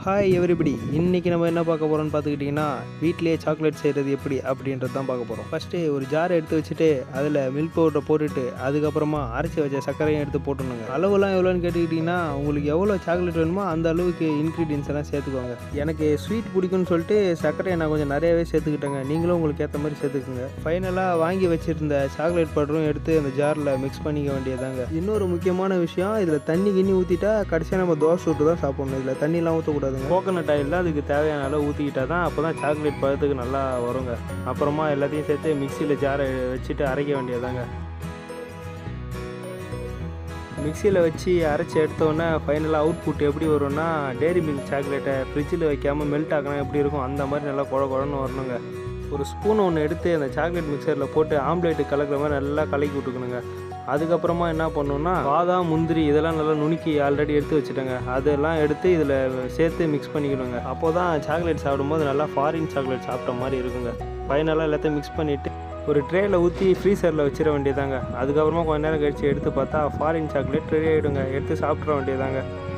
hi everybody இன்னைக்கு நம்ம என்ன பார்க்க போகிறோம்னு பார்த்துக்கிட்டிங்கன்னா வீட்டிலேயே சாக்லேட் செய்கிறது எப்படி அப்படின்றது தான் பார்க்க போகிறோம் ஃபஸ்ட்டு ஒரு ஜாரை எடுத்து வச்சுட்டு அதில் மில்க் பவுடரை போட்டுட்டு அதுக்கப்புறமா அரைச்சி வச்ச சர்க்கரையும் எடுத்து போட்டுணுங்க அளவுலாம் எவ்வளோன்னு கேட்டுக்கிட்டிங்கன்னா உங்களுக்கு எவ்வளோ சாக்லேட் வேணுமோ அந்த அளவுக்கு இன்க்ரீடியன்ஸ் எல்லாம் சேர்த்துக்கோங்க எனக்கு ஸ்வீட் பிடிக்கும்னு சொல்லிட்டு சர்க்கரையை நான் கொஞ்சம் நிறையவே சேர்த்துக்கிட்டேங்க நீங்களும் உங்களுக்கு ஏற்ற மாதிரி சேர்த்துக்குங்க ஃபைனலாக வாங்கி வச்சுருந்த சாக்லேட் பவுடரும் எடுத்து அந்த ஜாரில் மிக்ஸ் பண்ணிக்க வேண்டியதாங்க இன்னொரு முக்கியமான விஷயம் இதில் தண்ணி கிண்ணி ஊற்றிட்டா கடைசியாக நம்ம தோசை சுட்டு தான் சாப்பிடணும் இதில் தண்ணிலாம் ஊற்றக்கூடாதுங்க கோகனட் ஆயில் தான் அதுக்கு தேவையான அளவு ஊற்றிக்கிட்டா தான் அப்போ தான் சாக்லேட் பழத்துக்கு நல்லா வருங்க அப்புறமா எல்லாத்தையும் சேர்த்து மிக்சியில் ஜாரை வச்சுட்டு அரைக்க வேண்டியதாங்க மிக்சியில் வச்சு அரைச்சி எடுத்தோடனே ஃபைனலாக அவுட்புட் எப்படி வரும்னா டேரி மில்க் சாக்லேட்டை ஃப்ரிட்ஜில் வைக்காமல் மெல்ட் ஆகினா எப்படி இருக்கும் அந்த மாதிரி நல்லா குழ குழன்னு வரணுங்க ஒரு ஸ்பூன் ஒன்று எடுத்து அந்த சாக்லேட் மிக்சரில் போட்டு ஆம்லேட்டு கலக்கிற மாதிரி நல்லா கலக்கி விட்டுக்கணுங்க அதுக்கப்புறமா என்ன பண்ணணும்னா பாதாம் முந்திரி இதெல்லாம் நல்லா நுணுக்கி ஆல்ரெடி எடுத்து வச்சுட்டேங்க அதெல்லாம் எடுத்து இதில் சேர்த்து மிக்ஸ் பண்ணிக்கணுங்க அப்போ தான் சாக்லேட் சாப்பிடும்போது நல்லா ஃபாரின் சாக்லேட் சாப்பிட்ட மாதிரி இருக்குங்க ஃபைனலாக எல்லாத்தையும் மிக்ஸ் பண்ணிவிட்டு ஒரு ட்ரேயில் ஊற்றி ஃப்ரீசரில் வச்சிட வேண்டியதாங்க அதுக்கப்புறமா கொஞ்ச நேரம் கழிச்சு எடுத்து பார்த்தா ஃபாரின் சாக்லேட் ரெடி ஆகிடுங்க எடுத்து சாப்பிட்ற வேண்டியதாங்க